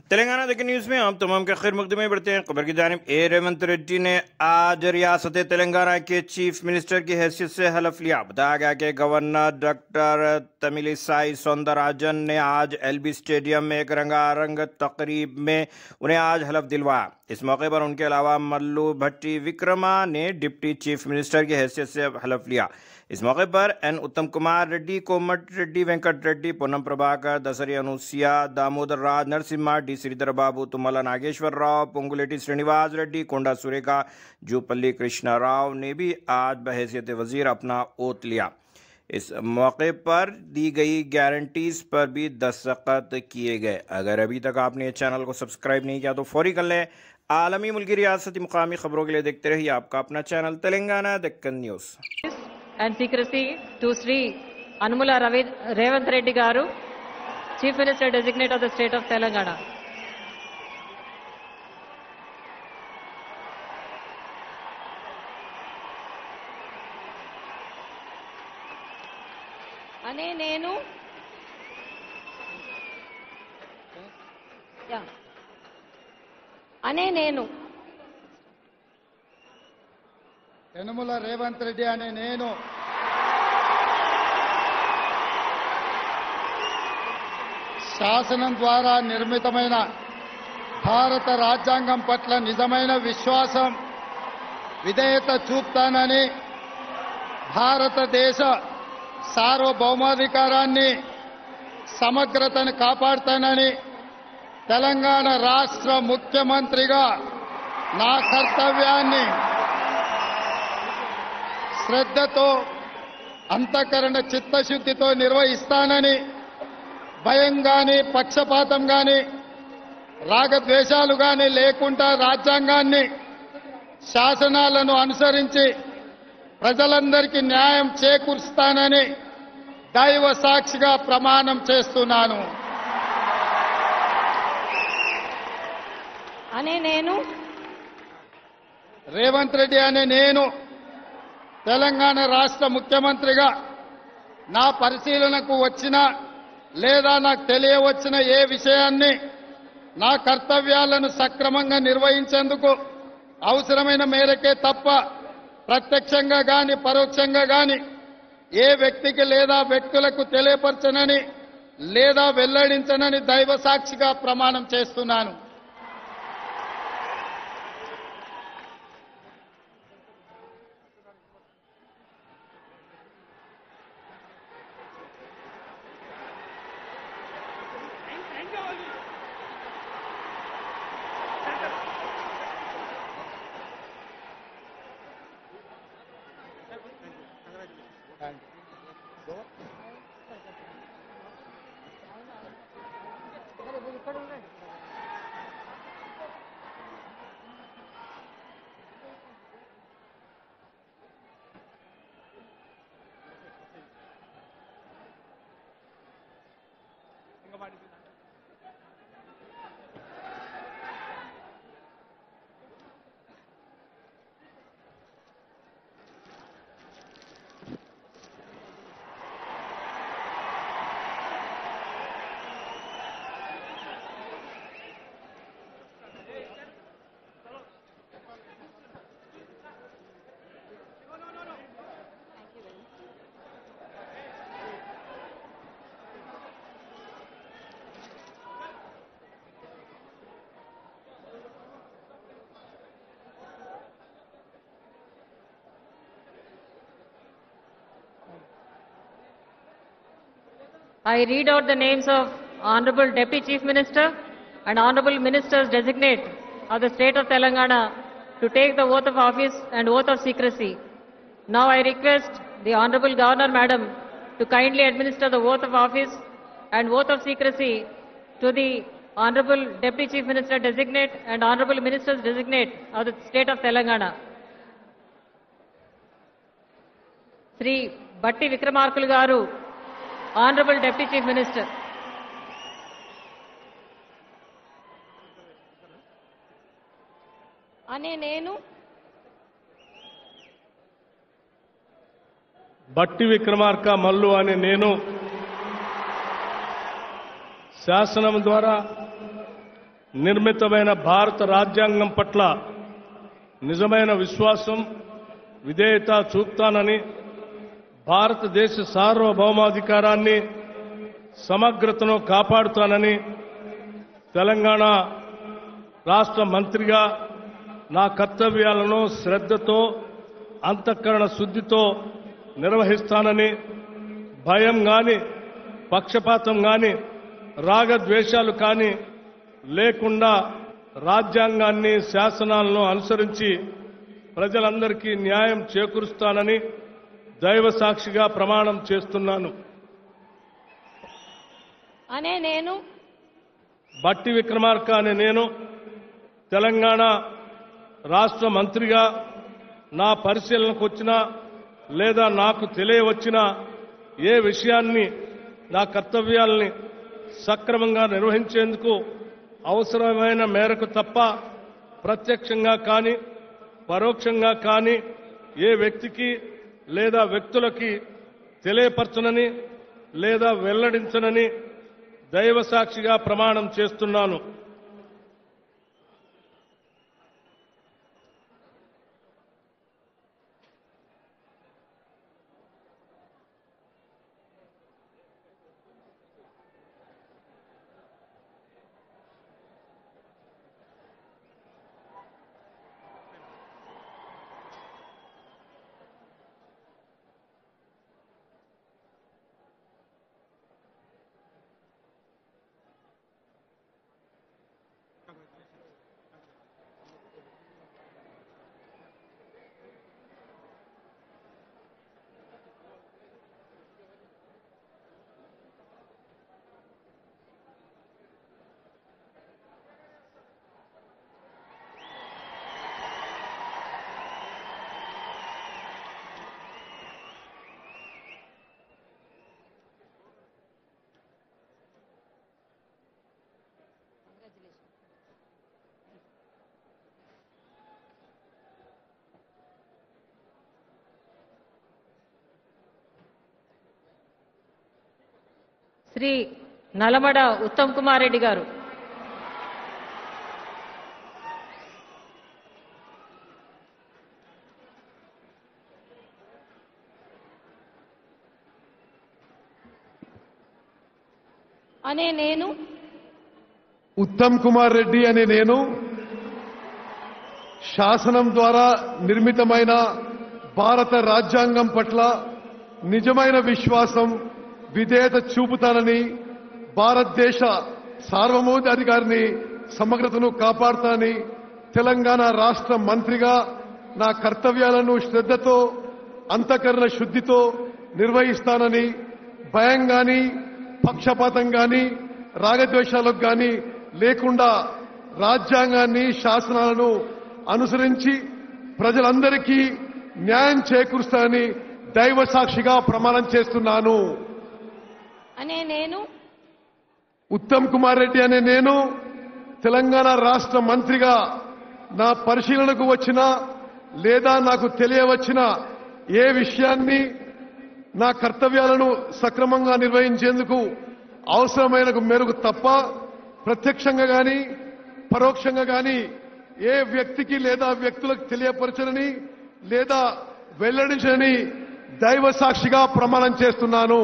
तेलंगाना देखिए न्यूज में आप तमाम के खैर मुकदमे बढ़ते हैं खबर की जानब ए रेवंत रेड्डी ने आज रियासत तेलंगाना के चीफ मिनिस्टर की हैसियत से हलफ लिया बताया गया कि गवर्नर डॉक्टर तमिलिसाई सौंदरराजन ने आज एलबी स्टेडियम में एक रंगारंग तकरीब में उन्हें आज हलफ दिलवाया इस मौके पर उनके अलावा मल्लू भट्टी विक्रमा ने डिप्टी चीफ मिनिस्टर की हैसियत से हलफ लिया इस मौके पर एन उत्तम कुमार रेड्डी कोमट रेड्डी वेंकट रेड्डी पूनम प्रभाकर दसरी अनुसिया दामोदर राज नरसिम्हा डी श्रीधर बाबू तुम्मला नागेश्वर राव पोंगुलेटी श्रीनिवास रेड्डी कोंडा सुरेखा जूपल्ली कृष्णा राव ने भी आज बहैसियत वजीर अपना ओत लिया इस मौके पर दी गई गारंटीज पर भी दस्तखत किए गए अगर अभी तक आपने इस चैनल को सब्सक्राइब नहीं किया तो फौरी कर लें आलमी मुल्की रियासती मुकामी खबरों के लिए देखते रहिए आपका अपना channel Telangana Deccan news and secrecy to Sri Anmula Ravi, Revanth Reddy Garu, Chief Minister Designate of the State of Telangana. అనే నేను యా. అనే నేను యనుమల రేవంత్ రెడ్డి అనే నేను శాసనం ద్వారా నిర్మితమైన భారత రాజ్యాంగం పట్ల నిజమైన విశ్వాసం విధేయత చూపుతానని భారతదేశ సార్వభౌమాధికారాన్ని సమగ్రతను కాపాడుతానని తెలంగాణ రాష్ట్ర ముఖ్యమంత్రిగా నా కర్తవ్యాన్ని శ్రద్ధతో అంతఃకరణ చిత్తశుద్ధితో నిర్వహిస్తానని భయం గాని పక్షపాతం గాని రాగద్వేషాలు గాని లేకుండా రాజ్యాంగాన్ని శాసనాలను అనుసరించి ప్రజలందరికీ న్యాయం చేకూరుస్తానని దైవ సాక్షిగా ప్రమాణం చేస్తున్నాను అనే నేను రేవంత్ రెడ్డి అనే నేను తెలంగాణ రాష్ట్ర ముఖ్యమంత్రిగా నా పరిశీలనకు వచ్చిన లేదా నాకు తెలియవచ్చిన ఏ విషయాన్ని నా కర్తవ్యాలను సక్రమంగా నిర్వహించేందుకు అవసరమైన మేరకే తప్ప ప్రత్యక్షంగా గాని పరోక్షంగా గాని ఏ వ్యక్తికి లేదా వ్యక్తులకు తెలియపరచనని లేదా వెల్లడించనని దైవ సాక్షిగా ప్రమాణం చేస్తున్నాను I read out the names of Honorable Deputy Chief Minister and Honorable Ministers Designate of the State of Telangana to take the oath of office and oath of secrecy. Now I request the Honorable Governor Madam to kindly administer the oath of office and oath of secrecy to the Honorable Deputy Chief Minister Designate and Honorable Ministers Designate of the State of Telangana. Shri బట్టి విక్రమార్కులు గారు honourable deputy chief minister అనే నేను బట్టి విక్రమార్క మల్లు అనే నేను శాసనం ద్వారా నిర్మితమైన భారత రాజ్యాంగం పట్ల నిజమైన విశ్వాసం విధేయత చూపుతానని భారతదేశ సార్వభౌమాధికారాన్ని సమగ్రతను కాపాడుతానని తెలంగాణ రాష్ట్ర మంత్రిగా నా కర్తవ్యాలను శ్రద్ధతో అంతఃకరణ శుద్ధితో నిర్వహిస్తానని భయం గాని పక్షపాతం గాని రాగద్వేషాలు కానీ లేకుండా రాజ్యాంగాన్ని శాసనాలను అనుసరించి ప్రజలందరికీ న్యాయం చేకూరుస్తానని దైవ సాక్షిగా ప్రమాణం చేస్తున్నాను అనే నేను బట్టి విక్రమార్క అనే నేను తెలంగాణ రాష్ట్ర మంత్రిగా నా పరిశీలనకు వచ్చినా లేదా నాకు తెలియవచ్చిన ఏ విషయాన్ని నా కర్తవ్యాల్ని సక్రమంగా నిర్వహించేందుకు అవసరమైన మేరకు తప్ప ప్రత్యక్షంగా కానీ పరోక్షంగా కానీ ఏ వ్యక్తికి లేదా వ్యక్తులకి తెలియపరచనని లేదా వెల్లడించనని దైవ సాక్షిగా ప్రమాణం చేస్తున్నాను శ్రీ నలమడ ఉత్తమ్ కుమార్ రెడ్డి గారు అనే నేను ఉత్తమ్ కుమార్ రెడ్డి అనే నేను శాసనం ద్వారా నిర్మితమైన భారత రాజ్యాంగం పట్ల నిజమైన విశ్వాసం విధేయత చూపుతానని భారతదేశ సార్వభౌమాధికారిని సమగ్రతను కాపాడుతానని తెలంగాణ రాష్ట్ర మంత్రిగా నా కర్తవ్యాలను శ్రద్ధతో అంతఃకరణ శుద్ధితో నిర్వహిస్తానని భయం గాని పక్షపాతం గాని రాగద్వేషాలకు గాని లేకుండా రాజ్యాంగాన్ని శాసనాలను అనుసరించి ప్రజలందరికీ న్యాయం చేకూరుస్తానని దైవ సాక్షిగా ప్రమాణం చేస్తున్నాను అనే నేను ఉత్తమ్ కుమార్ రెడ్డి అనే నేను తెలంగాణ రాష్ట్ర మంత్రిగా నా పరిశీలనకు వచ్చిన లేదా నాకు తెలియవచ్చిన ఏ విషయాన్ని నా కర్తవ్యాలను సక్రమంగా నిర్వహించేందుకు అవసరమైన మేరకు తప్ప ప్రత్యక్షంగా గాని పరోక్షంగా గాని ఏ వ్యక్తికి లేదా వ్యక్తులకు తెలియపరచనని లేదా వెల్లడించనని దైవ సాక్షిగా ప్రమాణం చేస్తున్నాను